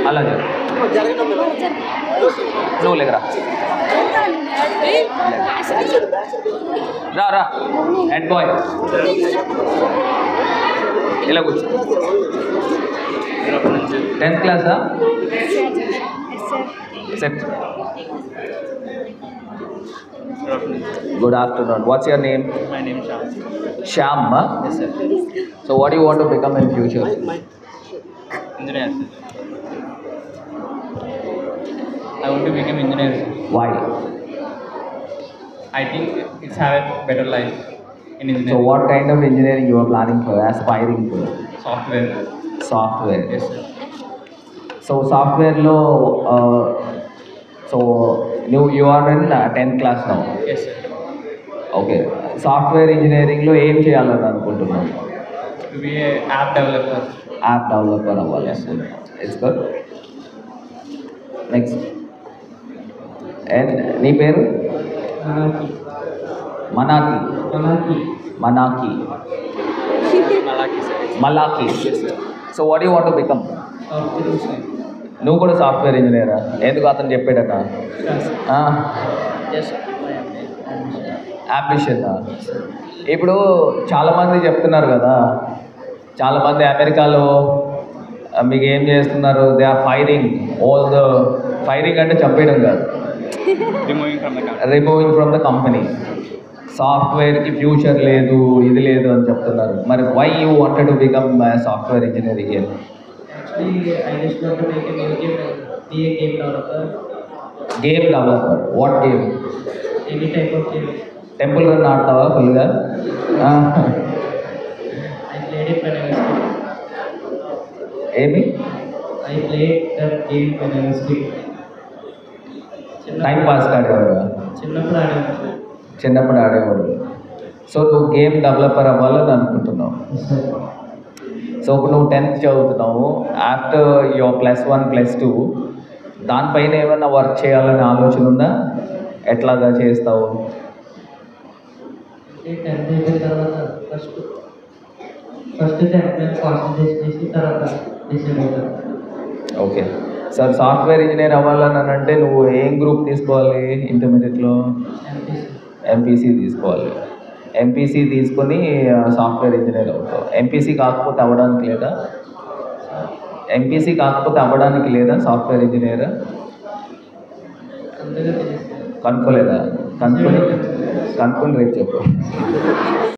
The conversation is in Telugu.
అలా చెప్పు నువ్వు లేకరా రా రా హెడ్ బాయ్ ఇలా కూర్చో టెన్త్ క్లాసా sit good afternoon what's your name My name is Sham. Shyam Yes, sir. So what you want to become in future Engineer. sir. I want to become engineer. sir. Why I think it's have a better life in so engineering. What kind of engineering you are planning for aspiring for Software. Software Yes, sir. So సాఫ్ట్వేర్లో సో నువ్వు you are in tenth class now Yes, sir. Okay software ఇంజనీరింగ్లో ఏం చేయాలని అనుకుంటున్నావు To be a app developer. App developer అవ్వాలి ఇట్స్ గుడ్ నెక్స్ట్ అండ్ నీ పేరు మనాకి మనాకి Malaki, sir. మలాకి so what you want become Software engineer. నువ్వు కూడా సాఫ్ట్వేర్ ఇంజనీరా ఎందుకు అతను చెప్పాడట Yes, sir. అంబిషన్ ఇప్పుడు చాలామంది చెప్తున్నారు కదా చాలామంది అమెరికాలో ఆ, మీకు ఏం చేస్తున్నారు they are firing all the firing అంటే చంపేయడం కాదు Removing from the company. Removing from the company సాఫ్ట్వేర్కి ఫ్యూచర్ లేదు ఇది లేదు అని చెప్తున్నారు మరి why you wanted to become software engineer year Actually, I just want to make a new game and be a game developer. Game developer what game Any type of game. Temple run ఆడతావా ఫుల్గా I played it when I was kid. ఏమి I played that game when I was kid. Time pass ఆడేవాడు చిన్నప్పుడు ఆడాను సార్ చిన్నప్పుడు ఆడేవాడు సో నువ్వు గేమ్ డెవలపర్ అవ్వాలని అనుకుంటున్నావు సో ఇప్పుడు నువ్వు టెన్త్ చదువుతున్నావు after your plus one plus two దానిపైన ఏమైనా వర్క్ చేయాలనే ఆలోచన ఉందా ఎట్లాగా చేస్తావు అంటే టెన్త్ అయిపోయిన తర్వాత ఫస్ట్ ఫస్ట్ టెన్త్ మీద కాన్సన్ట్రేట్ చేసి తర్వాత డిసైడ్ అవుతాను ఓకే సార్ సాఫ్ట్వేర్ ఇంజనీర్ అవ్వాలని అని అంటే నువ్వు ఏం గ్రూప్ తీసుకోవాలి ఇంటర్మీడియట్లో ఎంపీసీ తీసుకోవాలి ఎంపీసీ తీసుకొని సాఫ్ట్వేర్ ఇంజనీర్ అవుతావు ఎంపీసీ కాకపోతే అవ్వడానికి లేదా ఎంపీసీ కాకపోతే అవ్వడానికి లేదా సాఫ్ట్వేర్ ఇంజనీర్ అంతగా తెలుసు కనుక్కోలేదా కనుక్కొని కనుక్కొని రేపు చెప్పు